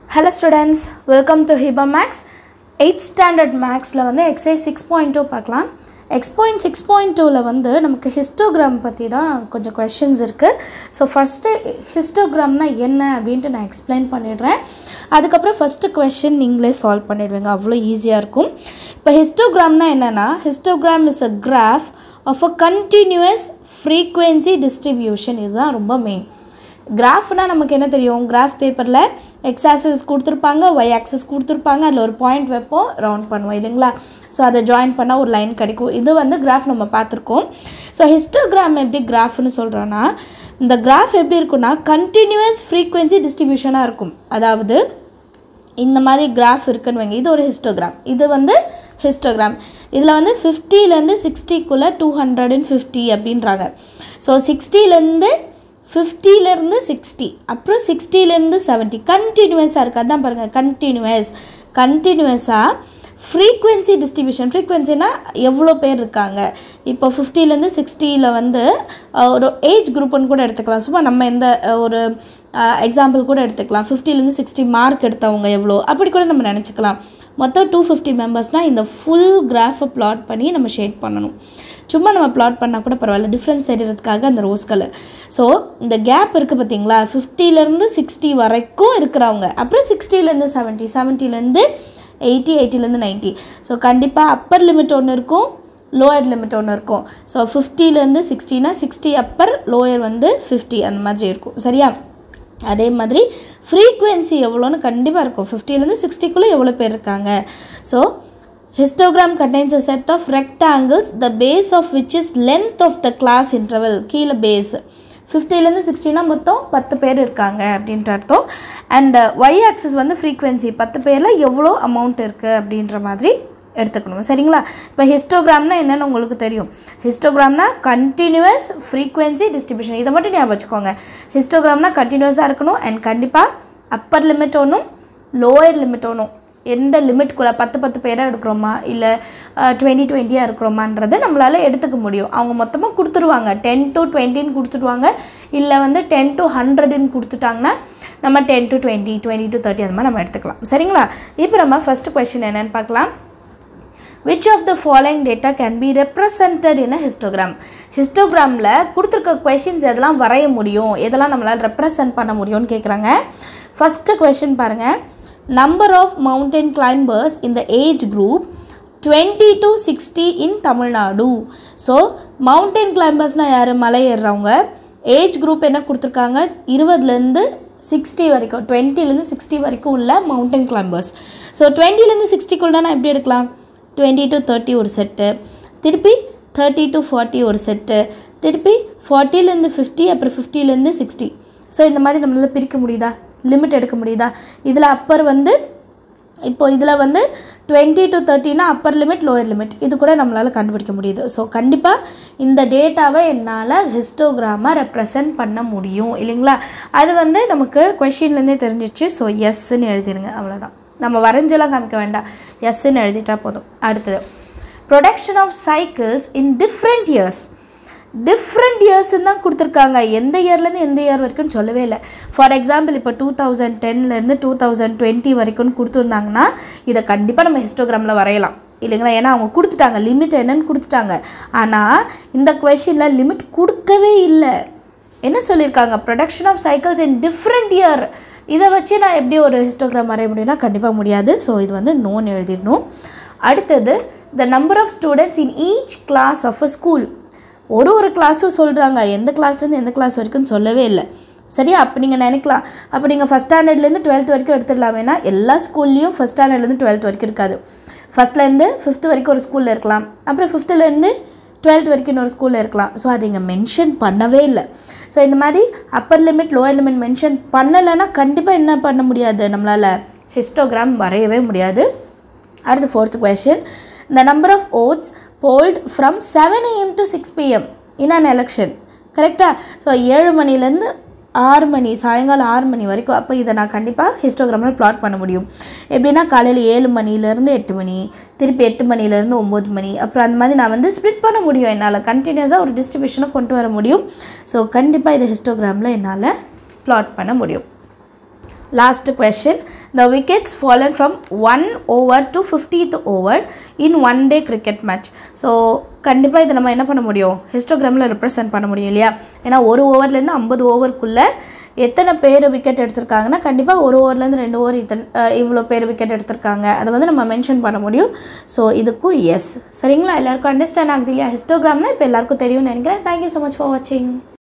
hello students welcome to Hiba maths eight standard மேக்ஸில் வந்து exercise six point two பார்க்கலாம் x point six point டூவில் வந்து நமக்கு ஹிஸ்டோகிராம் பற்றி தான் கொஞ்சம் கொஷின்ஸ் இருக்குது ஸோ ஃபஸ்ட்டு ஹிஸ்டோகிராம்னா என்ன அப்படின்ட்டு நான் எக்ஸ்பிளைன் பண்ணிடுறேன் அதுக்கப்புறம் ஃபஸ்ட்டு கொஷின் நீங்களே சால்வ் பண்ணிடுவீங்க அவ்வளோ ஈஸியாக இருக்கும் இப்போ ஹிஸ்டோகிராம்னா என்னென்னா histogram is a graph of a continuous frequency distribution இதுதான் ரொம்ப மெயின் கிராஃப்னா நமக்கு என்ன தெரியும் கிராஃப் பேப்பரில் எக்ஸ் ஆக்சஸ் கொடுத்துருப்பாங்க ஒய் ஆக்சஸ் கொடுத்துருப்பாங்க அதில் ஒரு பாயிண்ட் வைப்போம் ரவுண்ட் பண்ணுவோம் இல்லைங்களா ஸோ அதை ஜாயின் பண்ணால் ஒரு லைன் கிடைக்கும் இது வந்து கிராஃப் நம்ம பார்த்துருக்கோம் ஸோ ஹிஸ்டோகிராம் எப்படி கிராஃப்னு சொல்கிறோன்னா இந்த கிராஃப் எப்படி இருக்குன்னா கண்டினியூஸ் ஃப்ரீக்வன்சி டிஸ்ட்ரிபியூஷனாக இருக்கும் அதாவது இந்த மாதிரி கிராஃப் இருக்குன்னு வைங்க இது ஒரு ஹிஸ்டோகிராம் இது வந்து ஹிஸ்டோகிராம் இதில் வந்து ஃபிஃப்டிலேருந்து சிக்ஸ்டிக்குள்ளே டூ ஹண்ட்ரட் அண்ட் ஃபிஃப்டி அப்படின்றாங்க ஸோ சிக்ஸ்டிலேருந்து ஃபிஃப்டிலேருந்து சிக்ஸ்டி அப்புறம் சிக்ஸ்டிலேருந்து செவன்ட்டி கண்டினியூஸாக இருக்குது அதான் பாருங்கள் கண்டினியூஸ் கண்டினியூஸாக ஃப்ரீக்வன்சி டிஸ்ட்ரிபியூஷன் ஃப்ரீக்வன்சினா எவ்வளோ பேர் இருக்காங்க இப்போ ஃபிஃப்டிலேருந்து சிக்ஸ்டியில் வந்து அஹ், ஒரு ஏஜ் குரூப்னு கூட எடுத்துக்கலாம் சும்மா நம்ம எந்த அஹ், ஒரு எக்ஸாம்பிள் கூட எடுத்துக்கலாம் ஃபிஃப்டிலேருந்து சிக்ஸ்டி மார்க் எடுத்தவங்க எவ்வளோ அப்படி கூட நம்ம நினச்சிக்கலாம் மொத்தம் டூ ஃபிஃப்டி மெம்பர்ஸ்னால் இந்த ஃபுல் கிராஃபை ப்ளாட் பண்ணி நம்ம ஷேட் பண்ணணும் சும்மா நம்ம ப்ளாட் பண்ணால் கூட பரவாயில்ல டிஃப்ரென்ஸ் தெரியறதுக்காக அந்த ரோஸ் கலர் ஸோ இந்த கேப் இருக்குது பார்த்தீங்களா ஃபிஃப்டிலேருந்து சிக்ஸ்டி வரைக்கும் இருக்கிறவங்க அப்புறம் சிக்ஸ்டிலேருந்து செவன்ட்டி செவன்ட்டிலேருந்து எயிட்டி எயிட்டிலேருந்து நைன்ட்டி ஸோ கண்டிப்பாக அப்பர் லிமிட் ஒன்று இருக்கும் லோயர் லிமிட் ஒன்று இருக்கும் ஸோ ஃபிஃப்டிலேருந்து சிக்ஸ்டினா சிக்ஸ்டி அப்பர் லோயர் வந்து ஃபிஃப்டி அந்த மாதிரி இருக்கும் சரியா அதே மாதிரி ஃப்ரீக்வன்சி எவ்வளோன்னு கண்டிப்பாக இருக்கும் ஃபிஃப்டிலேருந்து சிக்ஸ்டிக்குள்ளே எவ்வளோ பேர் இருக்காங்க so histogram contains a set of rectangles the base of which is length of the class interval கீழே பேஸ் ஃபிஃப்டிலேருந்து சிக்ஸ்டினா மொத்தம் பத்து பேர் இருக்காங்க அப்படின்ற அர்த்தம் அண்ட் ஒய் ஆக்சிஸ் வந்து ஃப்ரீக்வன்சி பத்து பேரில் எவ்வளோ அமௌண்ட் இருக்குது அப்படின்ற மாதிரி எடுத்துக்கணும் சரிங்களா இப்போ ஹிஸ்டோகிராம்னா என்னன்னு உங்களுக்கு தெரியும் ஹிஸ்டோகிராம்னா கண்டினியூஸ் ஃப்ரீக்வன்சி டிஸ்ட்ரிபியூஷன் இதை மட்டும் ஞாபகம் வச்சுக்கோங்க ஹிஸ்டோகிராம்னா கண்டினியூஸாக இருக்கணும் அண்ட் கண்டிப்பாக அப்பர் லிமிட் ஒன்றும் லோயர் லிமிட் ஒன்றும் எந்த லிமிட்குள்ளே பத்து பத்து பேராக எடுக்கிறோமா இல்லை டுவெண்ட்டி டுவெண்ட்டியாக இருக்கிறோமான்றதை நம்மளால் எடுத்துக்க முடியும் அவங்க மொத்தமாக கொடுத்துருவாங்க டென் டு டுவெண்ட்டின்னு கொடுத்துடுவாங்க இல்லை வந்து டென் டு ஹண்ட்ரடுன்னு கொடுத்துட்டாங்கன்னா நம்ம ten to twenty twenty to thirty அந்த மாதிரி நம்ம எடுத்துக்கலாம் சரிங்களா இப்போ நம்ம ஃபஸ்ட்டு கொஷின் என்னென்னு பார்க்கலாம் which of the following data can be represented in a histogram ஹிஸ்டோகிராமில் கொடுத்துருக்க கொஷின்ஸ் எதெல்லாம் வரைய முடியும் எதெல்லாம் நம்மளால் ரெப்ரசன்ட் பண்ண முடியும்னு கேட்குறாங்க ஃபஸ்ட்டு கொஷின் பாருங்கள் நம்பர் ஆஃப் மவுண்டன் கிளைம்பர்ஸ் இந்த age group twenty to sixty in Tamil Nadu so mountain கிளைம்பர்ஸ்னால் யார் மலை ஏறுறவங்க ஏஜ் குரூப் என்ன கொடுத்துருக்காங்க இருபதுலேருந்து சிக்ஸ்டி வரைக்கும் டுவெண்ட்டிலேருந்து சிக்ஸ்டி வரைக்கும் உள்ள மவுண்டன் கிளைம்பர்ஸ் ஸோ டுவெண்ட்டிலேருந்து சிக்ஸ்டிக்குள்ளனா எப்படி எடுக்கலாம் டுவெண்ட்டி டு தேர்ட்டி ஒரு செட்டு திருப்பி தேர்ட்டி டு ஃபார்ட்டி ஒரு செட்டு திருப்பி ஃபார்ட்டிலேருந்து ஃபிஃப்டி அப்புறம் ஃபிஃப்டிலேருந்து சிக்ஸ்டி ஸோ இந்த மாதிரி நம்மளால் பிரிக்க முடியுதா லிமிட் எடுக்க முடியுதா இதில் அப்பர் வந்து இப்போ இதில் வந்து டுவெண்ட்டி டு தேர்ட்டினா அப்பர் லிமிட் லோயர் லிமிட் இது கூட நம்மளால் கண்டுபிடிக்க முடியுது ஸோ கண்டிப்பாக இந்த டேட்டாவை என்னால் ஹிஸ்டோகிராமாக ரெப்ரசன்ட் பண்ண முடியும் இல்லைங்களா அது வந்து நமக்கு கொஷின்லேருந்தே தெரிஞ்சிச்சு ஸோ எஸ்ன்னு எழுதிருங்க அவ்வளோதான் நம்ம வரைஞ்செல்லாம் காமிக்க வேண்டாம் எஸ்ன்னு எழுதிட்டா போதும் அடுத்தது production of cycles in different years different இயர்ஸ்ன்னு தான் கொடுத்துருக்காங்க எந்த இயர்லேருந்து எந்த இயர் வரைக்கும் சொல்லவே இல்லை ஃபார் எக்ஸாம்பிள் இப்போ டூ தௌசண்ட் டென்லேருந்து டூ தௌசண்ட் டுவெண்ட்டி வரைக்கும்னு கொடுத்துருந்தாங்கன்னா இதை கண்டிப்பாக நம்ம ஹிஸ்டோகிராமில் வரையலாம் இல்லைங்களா ஏன்னா அவங்க கொடுத்துட்டாங்க லிமிட் என்னன்னு கொடுத்துட்டாங்க ஆனால் இந்த கொஷினில் லிமிட் கொடுக்கவே இல்லை என்ன சொல்லியிருக்காங்க production of cycles in different year இதை வச்சு நான் எப்படி ஒரு ஹிஸ்டோகிராம் வரைய முடியும்னா கண்டிப்பாக முடியாது ஸோ இது வந்து நோன் எழுதிடணும் அடுத்தது the number of students in each class of a school ஒரு ஒரு கிளாஸும் சொல்கிறாங்க எந்த கிளாஸ்லேருந்து எந்த கிளாஸ் வரைக்கும் சொல்லவே இல்லை சரியா அப்போ நீங்கள் நினைக்கலாம் அப்போ நீங்கள் ஃபஸ்ட் ஸ்டாண்டர்ட்லேருந்து டுவெல்த் வரைக்கும் எடுத்துடலாமேனா எல்லா ஸ்கூல்லையும் ஃபஸ்ட் ஸ்டாண்டர்ட்லேருந்து டுவெல்த் வரைக்கும் இருக்காது ஃபஸ்ட்லேருந்து ஃபிஃப்த் வரைக்கும் ஒரு ஸ்கூலில் இருக்கலாம் அப்புறம் ஃபிஃப்த்துலேருந்து டுவெல்த் வரைக்கும் இன்னொரு ஸ்கூலில் இருக்கலாம் ஸோ அதை இங்கே மென்ஷன் பண்ணவே இல்லை ஸோ இந்த மாதிரி upper limit lower limit mention பண்ணலைன்னா கண்டிப்பாக என்ன பண்ண முடியாது நம்மளால் ஹிஸ்டோகிராம் வரையவே முடியாது அடுத்து fourth question the number of votes polled from seven AM to six PM in an election கரெக்டாக ஸோ ஏழு மணிலேருந்து ஆறு மணி சாயங்காலம் ஆறு மணி வரைக்கும் அப்போ இதை நான் கண்டிப்பாக ஹிஸ்டோகிராமில் ப்ளாட் பண்ண முடியும் எப்படின்னா காலையில் ஏழு மணிலேருந்து எட்டு மணி திருப்பி எட்டு மணிலேருந்து ஒம்பது மணி அப்புறம் அந்த மாதிரி நான் வந்து ஸ்ப்ளிட் பண்ண முடியும் என்னால் கண்டினியூஸாக ஒரு டிஸ்ட்ரிபியூஷனை கொண்டு வர முடியும் ஸோ கண்டிப்பாக இதை ஹிஸ்டோகிராமில் என்னால் ப்ளாட் பண்ண முடியும் last question the wickets fallen from one over to fiftieth over in one day cricket match so கண்டிப்பாக இதை நம்ம என்ன பண்ண முடியும் ஹிஸ்டோகிராமில் ரெப்ரசன்ட் பண்ண முடியும் இல்லையா ஏன்னா ஒரு ஓவர்லேருந்து ஐம்பது ஓவருக்குள்ளே எத்தனை பேர் விக்கெட் எடுத்திருக்காங்கன்னா கண்டிப்பாக ஒரு ஓவர்லேருந்து ரெண்டு ஓவர் இத்தனை அஹ், இவ்வளோ பேர் விக்கெட் எடுத்திருக்காங்க அதை வந்து நம்ம மென்ஷன் பண்ண முடியும் ஸோ இதுக்கும் எஸ் சரிங்களா எல்லாருக்கும் அண்டர்ஸ்டாண்ட் ஆகுது இல்லையா ஹிஸ்டோகிராம்னா இப்போ எல்லாருக்கும் தெரியும்னு நினைக்கிறேன் தேங்க்யூ ஸோ மச் ஃபார் வாட்சிங்